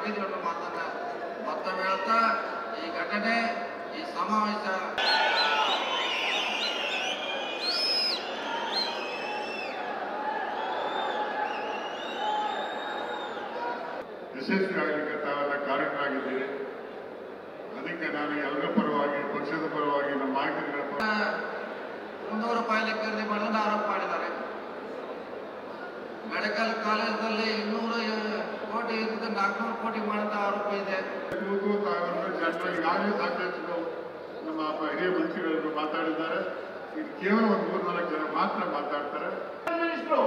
ಆಗಿದೆ ಅನ್ನೋ ಮಾತನ್ನ ಮತ್ತೊಮ್ಮೆ ಹೇಳ್ತಾ ಈ ಘಟನೆ ಈ ಸಮಾವೇಶ ಯಶಸ್ವಿ ಆಗಲಿಕ್ಕೆ ತಾವೆಲ್ಲ ಕಾರಣರಾಗಿದ್ದೀರಿ ಅದಕ್ಕೆ ನಾನು ಎಲ್ಲರ ಪರವಾಗಿ ಪಕ್ಷದ ಪರವಾಗಿ ನಮ್ಮ ನಾಯಕರುಗಳ ಪರ ಮುನ್ನೂರು ರೂಪಾಯಿ ಖರೀದಿ ಮಾಡೋದನ್ನ ಆರೋಪ ಮಾಡಿದ್ದಾರೆ ಮೆಡಿಕಲ್ ಕಾಲೇಜಲ್ಲಿ ಇನ್ನೂರು ಕೋಟಿ ಇದ್ದ ನಾಲ್ಕುನೂರು ಕೋಟಿ ಮಾಡೋದ ಆರೋಪ ಇದೆ ಇವತ್ತು ತಾವೆಲ್ಲರೂ ಜನರು ಈಗಾಗಲೇ ಸಾಕಷ್ಟು ನಮ್ಮ ಪ- ಹಿರಿಯ ಮಂತ್ರಿಗಳು ಮಾತಾಡಿದ್ದಾರೆ ಇದು ಕೇವಲ ಒಂದು ಮೂರ್ನಾಲ್ಕು ಜನ ಮಾತ್ರ ಮಾತಾಡ್ತಾರೆ ಮಿನಿಸ್ಟ್ರು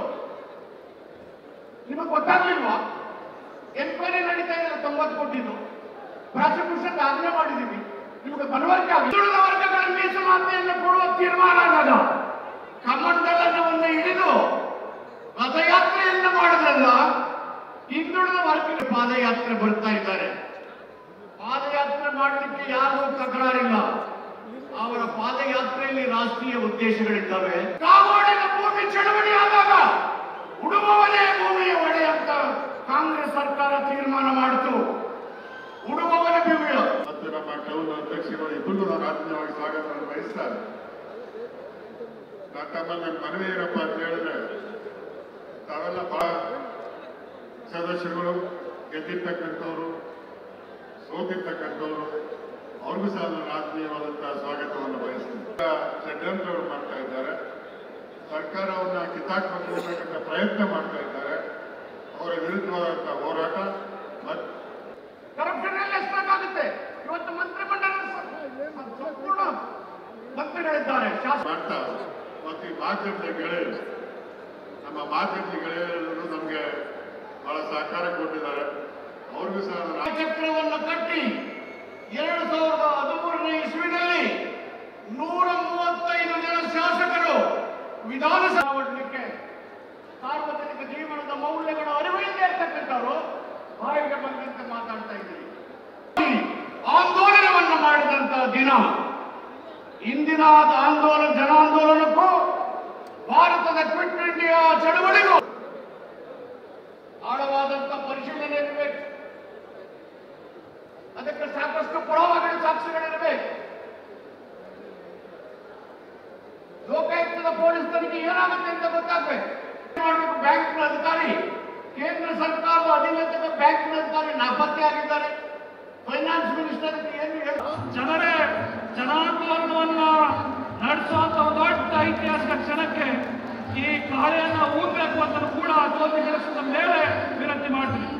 ನಿಮಗೆ ಗೊತ್ತಾಗ್ಲಿಲ್ವಾ ಎನ್ಕ್ವೈರಿ ನಡೀತಾ ಇದೆ ತೊಂಬತ್ತು ಕೊಟ್ಟಿದ್ದು ಪ್ರಾಸಿಕ್ಯೂಷನ್ ಆಜ್ಞೆ ಮಾಡಿದೀವಿ ನಿಮಗೆ ಮನವರಿಕೆ ಆಗಿದೆ ಹಿಂದುಳಿದ ವರ್ಗಗಳ ಮೀಸಲಾತಿಯನ್ನು ಕೊಡುವ ತೀರ್ಮಾನ ಆಗದ ಕಮಂಡಲವನ್ನು ಹಿಡಿದು ರಥಯಾತ್ರೆಯನ್ನು ಮಾಡದಲ್ಲ ಹಿಂದುಳಿದ ವರ್ಗಗಳ ಪಾದಯಾತ್ರೆ ಬರ್ತಾ ಇದ್ದಾರೆ ಪಾದಯಾತ್ರೆ ಮಾಡಲಿಕ್ಕೆ ಯಾರಿಗೂ ತಕರಾರಿಲ್ಲ ಅವರ ಪಾದಯಾತ್ರೆಯಲ್ಲಿ ರಾಷ್ಟ್ರೀಯ ಉದ್ದೇಶಗಳಿದ್ದಾವೆ ಕಾಗೋಡಿನ ಭೂಮಿ ಚಳವಳಿ ಆದಾಗ ಉಡುಪವನೇ ಭೂಮಿಯ ಒಡೆ ಅಂತ ಕಾಂಗ್ರೆಸ್ ಸರ್ಕಾರ ತೀರ್ಮಾನ ಮಾಡಿತು ಉಡುಪವನ ಭೂಮಿಯ ಮತ್ತು ನಮ್ಮ ಟೌನ್ ಅಧ್ಯಕ್ಷರು ಇಬ್ಬರಿಗೂ ನಾನು ಆತ್ಮೀಯವಾಗಿ ಸ್ವಾಗತವನ್ನು ಬಯಸ್ತಾರೆ ನಾನು ತಮ್ಮಲ್ಲಿ ಮನವಿ ಏನಪ್ಪ ಅಂತ ಹೇಳಿದ್ರೆ ತಾವೆಲ್ಲ ಬಹಳ ಸದಸ್ಯರುಗಳು ಗೆದ್ದಿರ್ತಕ್ಕಂಥವ್ರು ಸೋತಿರ್ತಕ್ಕಂಥವ್ರು ಅವ್ರಿಗೂ ಸಹ ನಾನು ಆತ್ಮೀಯವಾದಂತಹ ಸ್ವಾಗತವನ್ನು ಬಯಸ್ತೀನಿ ಷಡ್ಯಂತ್ರಗಳು ಮಾಡ್ತಾ ಇದ್ದಾರೆ ಸರ್ಕಾರವನ್ನ ಕಿತ್ತಾಕ್ಬೇಕು ಅಂತಕ್ಕಂಥ ಪ್ರಯತ್ನ ಮಾಡ್ತಾ ಇದ್ದಾರೆ ಅವರ ವಿರುದ್ಧವಾದಂತಹ ಹೋರಾಟ ಮತ್ತು ಕರಪ್ಷನ್ ಎಲ್ಲ ಎಷ್ಟಾಗುತ್ತೆ ಇವತ್ತು ಮಂತ್ರಿಮಂಡಲ ಸ- ಸಂಪೂರ್ಣ ಮಂತ್ರಿಗಳಿದ್ದಾರೆ ಶಾಸಕ ಮಾಡ್ತಾ ಮತ್ತು ಈ ಮಾಧ್ಯಮದ ಗೆಳೆಯರು ನಮ್ಮ ಮಾಧ್ಯಮದ ಗೆಳೆಯರು ನಮಗೆ ಬಹಳ ಸಹಕಾರ ಕೊಟ್ಟಿದ್ದಾರೆ ಅವ್ರಿಗೂ ಸಹ ನಾನು ಚಕ್ರವನ್ನು ಕಟ್ಟಿ ಎರಡು ಸಾವಿರದ ಹದಿಮೂರನೇ ಇಸ್ವಿನಲ್ಲಿ ನೂರ ಮೂವತ್ತೈದು ಜನ ಶಾಸಕರು ವಿಧಾನಸಭೆ ಮಾಡಲಿಕ್ಕೆ ಸಾರ್ವಜನಿಕ ಜೀವನದ ಮೌಲ್ಯಗಳ ಅರಿವಿಲ್ಲದೆ ಇರ್ತಕ್ಕಂಥವ್ರು ಬಾಯಿಗೆ ಬಂದಂತೆ ಮಾತಾಡ್ತಾ ಇದ್ದೀರಿ ಆಂದೋಲನವನ್ನು ಮಾಡಿದಂತ ದಿನ ಇಂದಿನ ಆಂದೋಲನ ಜನಾಂದೋಲನಕ್ಕೂ ಭಾರತದ ಕ್ವಿಟ್ ಇಂಡಿಯಾ ಚಳವಳಿಗೂ ಆಳವಾದಂತ ಪರಿಶೀಲನೆ ಇರಬೇಕು ಅದಕ್ಕೆ ಸಾಕಷ್ಟು ಪುರಾವೆಗಳು ಸಾಕ್ಷಿಗಳಿರಬೇಕು ಲೋಕಾಯುಕ್ತದ ಪೊಲೀಸ್ ತನಿಖೆ ಏನಾಗುತ್ತೆ ಅಂತ ಗೊತ್ತಾಗ್ಬೇಕು ಮಾಡಬೇಕು ಬ್ಯಾಂಕ್ನ ಅಧಿಕಾರಿ ಕೇಂದ್ರ ಸರ್ಕಾರದ ಅಧೀನದ ಬ್ಯಾಂಕ್ನ ಅಧಿಕಾರಿ ನಾಪತ್ತೆ ಆಗಿದ್ದಾರೆ ಫೈನಾನ್ಸ್ ಮಿನಿಸ್ಟರ್ ಏನು ಹೇಳ ಜನರೇ ಜನಾಂದೋಲನವನ್ನ ನಡೆಸುವಂತ ಒಂದು ದೊಡ್ಡ ಐತಿಹಾಸಿಕ ಕ್ಷಣಕ್ಕೆ ಈ ಕಾಳೆಯನ್ನ ಊದಬೇಕು ಅಂತ ಕೂಡ ಜ್ಯೋತಿ ಬೆಳೆಸಿದ ಮೇಲೆ ವಿನಂತಿ ಮಾಡ್ತೀನಿ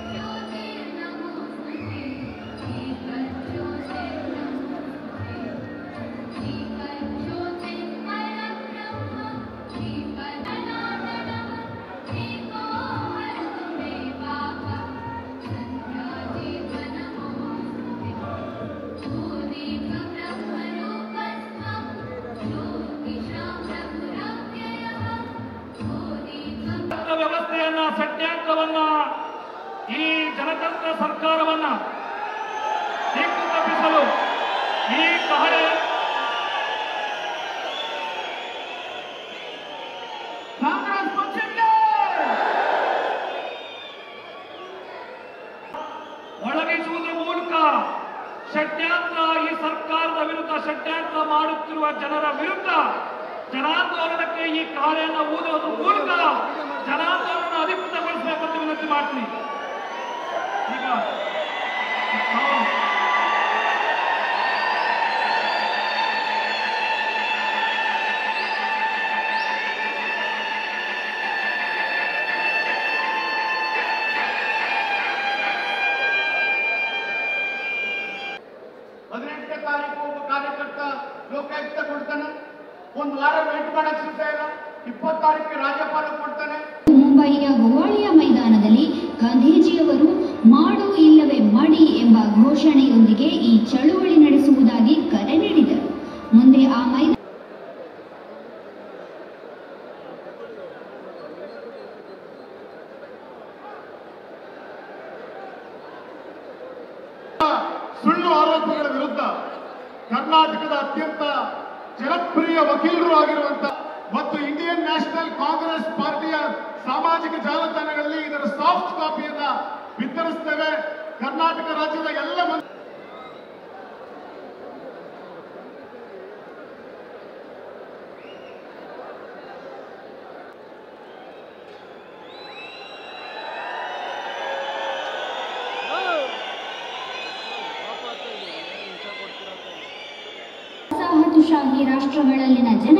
ಜನತಂತ್ರ ವ್ಯವಸ್ಥೆಯನ್ನ ಷಡ್ಯಂತ್ರವನ್ನ ಈ ಜನತಂತ್ರ ಸರ್ಕಾರವನ್ನ ದಿಕ್ಕು ತಪ್ಪಿಸಲು ಈ ಕಾರ್ಯ ಕಾಂಗ್ರೆಸ್ ಪಕ್ಷಕ್ಕೆ ಒಳಗಿಸುವುದರ ಮೂಲಕ ಷಡ್ಯಂತ್ರ ಈ ಸರ್ಕಾರದ ವಿರುದ್ಧ ಷಡ್ಯಂತ್ರ ಮಾಡುತ್ತಿರುವ ಜನರ ವಿರುದ್ಧ ಜನಾಂದೋಲನಕ್ಕೆ ಈ ಕಾರ್ಯವನ್ನು ಊದುವುದರ ಮೂಲಕ ಜನಾಂದೋಲನ ಅಧಿಕೃತಗೊಳಿಸಬೇಕಂತ ವಿನಂತಿ ಮಾಡ್ತೀನಿ ಈಗ ನಾವು ಹದಿನೆಂಟನೇ ತಾರೀಕು ಒಬ್ಬ ಕಾರ್ಯಕರ್ತ ಲೋಕಾಯುಕ್ತ ಕೊಡ್ತಾನೆ ಒಂದು ವಾರ ವೇಟ್ ಮಾಡಕ್ ಸಿಗ್ತಾ ಇಲ್ಲ ಇಪ್ಪತ್ತು ತಾರೀಕಿಗೆ ರಾಜ್ಯಪಾಲ ಕೊಡ್ತಾನೆ ಮುಂಬಯಿಯ ಗೋವಾಳಿಯ ಮೈದಾನದಲ್ಲಿ ಗಾಂಧೀಜಿಯವರು ಮಾಡು ಇಲ್ಲವೇ ಮಡಿ ಎಂಬ ಘೋಷಣೆಯೊಂದಿಗೆ ಈ ಚಳುವಳಿ ನಡೆಸುವುದಾಗಿ ಕರೆ ನೀಡಿದರು ಮುಂದೆ ಆ ಮೈದಾನ ಸುಳ್ಳು ಆರೋಪಗಳ ವಿರುದ್ಧ ಕರ್ನಾಟಕದ ಅತ್ಯಂತ ಜನಪ್ರಿಯ ವಕೀಲರು ಆಗಿರುವಂತ ಮತ್ತು ಇಂಡಿಯನ್ ನ್ಯಾಷನಲ್ ಕಾಂಗ್ರೆಸ್ ಪಾರ್ಟಿಯ ಸಾಮಾಜಿಕ ಜಾಲತಾಣಗಳಲ್ಲಿ ಇದರ ಸಾಫ್ಟ್ ಕಾಪಿಯನ್ನ ವಿತರಿಸ್ತೇವೆ ಕರ್ನಾಟಕ ರಾಜ್ಯದ ಎಲ್ಲ ಮಂತ್ರಿ ವಸಾಹತುಶಾಹಿ ರಾಷ್ಟ್ರಗಳಲ್ಲಿನ ಜನ